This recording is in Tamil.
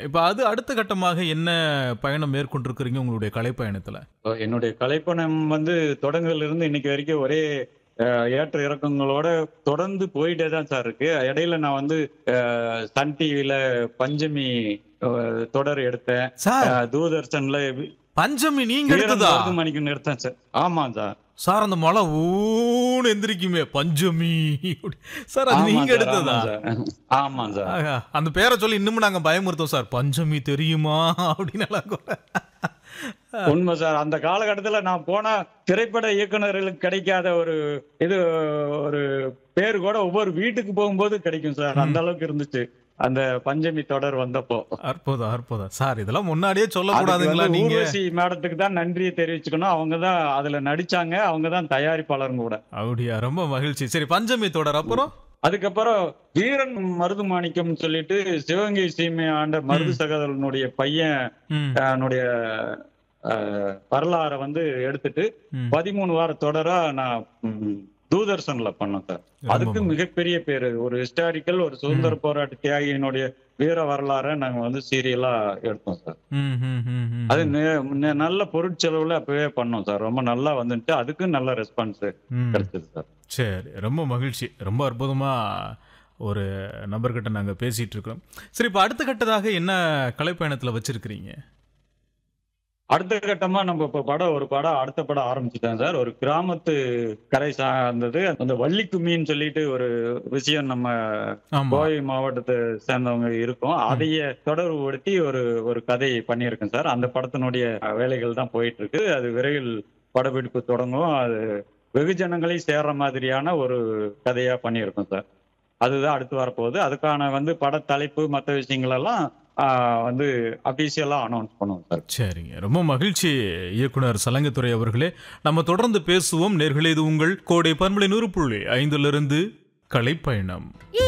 இப்போ அது அடுத்த கட்டமாக என்ன பயணம் மேற்கொண்டிருக்கிறீங்க உங்களுடைய கலை பயணத்துல இப்போ என்னுடைய கலைப்பணம் வந்து தொடங்குதல இருந்து இன்னைக்கு வரைக்கும் ஒரே அஹ், ஏற்ற இறக்கங்களோட தொடர்ந்து போயிட்டே தான் சார் இருக்கு இடையில நான் வந்து அஹ், சன் டிவில பஞ்சமி அஹ், தொடர் எடுத்தேன் சார் அஹ், தூர்தர்ஷன்ல பஞ்சமி நீங்க வீரன் எடுத்ததா மணிக்கு எடுத்தேன் சார் ஆமா சார் சார் அந்த மலை ஊன்னு எந்திரிக்குமே பஞ்சமி அப்படி. சார் அது ஆமா நீங்க சார், எடுத்ததா ஆமா சார். ஆமா சார் ஆஹா, அந்த பேரை சொல்லி இன்னமும் நாங்க பயமுறுத்தோம் சார் பஞ்சமி தெரியுமா அப்படின்னு எல்லாம் கூட. உண்மை சார் அந்த காலகட்டத்துல நான் போன திரைப்பட இயக்குனர்களுக்கு கிடைக்காத ஒரு இது ஒரு பேர் கூட ஒவ்வொரு வீட்டுக்கு போகும்போது கிடைக்கும் சார் அந்த அளவுக்கு இருந்துச்சு அந்த பஞ்சமி தொடர் வந்தப்போ அற்புதம் அற்புதம் சார் இதெல்லாம் முன்னாடியே அதுக்கு சொல்லக்கூடாதுங்களா வந்து நீங்க ஊர்வசி மேடத்துக்கு தான் நன்றியை தெரிவிச்சுக்கணும் அவங்க தான் அதுல நடிச்சாங்க அவங்க தான் தயாரிப்பாளரும் கூட அப்படியா ரொம்ப மகிழ்ச்சி சரி பஞ்சமி தொடர் அப்புறம் அதுக்கப்புறம் வீரன் மருது மாணிக்கம் சொல்லிட்டு சிவகங்கை சீமை ஆண்ட மருது சகோதரனுடைய பையன் ம், அவனுடைய அஹ், வரலாறை வந்து எடுத்துட்டு ம். பதிமூணு வார தொடரா நான் ம், தூர்தர்ஷன்ல பண்ணேன் சார் அதுக்கு ரொம்ப மிகப்பெரிய பேரு ஒரு ஹிஸ்டாரிக்கல் ஒரு சுதந்திர போராட்ட தியாகியினுடைய வீர வரலாறை நாங்க வந்து சீரியலா எடுத்தோம் சார் ம், ம், ம், ம். அது நெ- நெ- நல்ல பொருட்செலவுல அப்பவே பண்ணோம் சார் ரொம்ப நல்லா வந்துட்டு அதுக்கு நல்ல ரெஸ்பான்ஸ் ம். கிடைச்சது சார் சரி ரொம்ப மகிழ்ச்சி ரொம்ப அற்புதமா ஒரு நபர்கிட்ட நாங்க பேசிட்டு இருக்கிறோம் சரி இப்போ அடுத்த கட்டதாக என்ன கலைப்பயணத்துல வச்சிருக்கிறீங்க அடுத்த கட்டமா நம்ம இப்ப படம் ஒரு படம் அடுத்த படம் ஆரம்பிச்சுட்டோம் சார் ஒரு கிராமத்து கரை சார்ந்தது அந்த வள்ளிக்கும்மின்னு சொல்லிட்டு ஒரு விஷயம் நம்ம ஆமா கோவை மாவட்டத்தை சேர்ந்தவங்க இருக்கோம் அதைய தொடர்புபடுத்தி ஒரு ஒரு கதை பண்ணியிருக்கேன் சார் அந்த படத்தினுடைய வேலைகள் தான் போயிட்டு இருக்கு அது விரைவில் படப்பிடிப்பு தொடங்கும் அது வெகுஜனங்களை சேர்ற மாதிரியான ஒரு கதையா பண்ணியிருக்கோம் சார் அதுதான் அடுத்து வரப்போகுது அதுக்கான வந்து பட தலைப்பு மற்ற விஷயங்கள் எல்லாம் ஆஹ், வந்து அபிஷியலா அனௌன்ஸ் பண்ணுவோம் சார் சரிங்க ரொம்ப மகிழ்ச்சி இயக்குனர் சலங்கத்துறை அவர்களே நம்ம தொடர்ந்து பேசுவோம் நேர்களே இது உங்கள் கோடை பன்மலை நூறு புள்ளி ஐந்திலிருந்து கலைப்பயணம்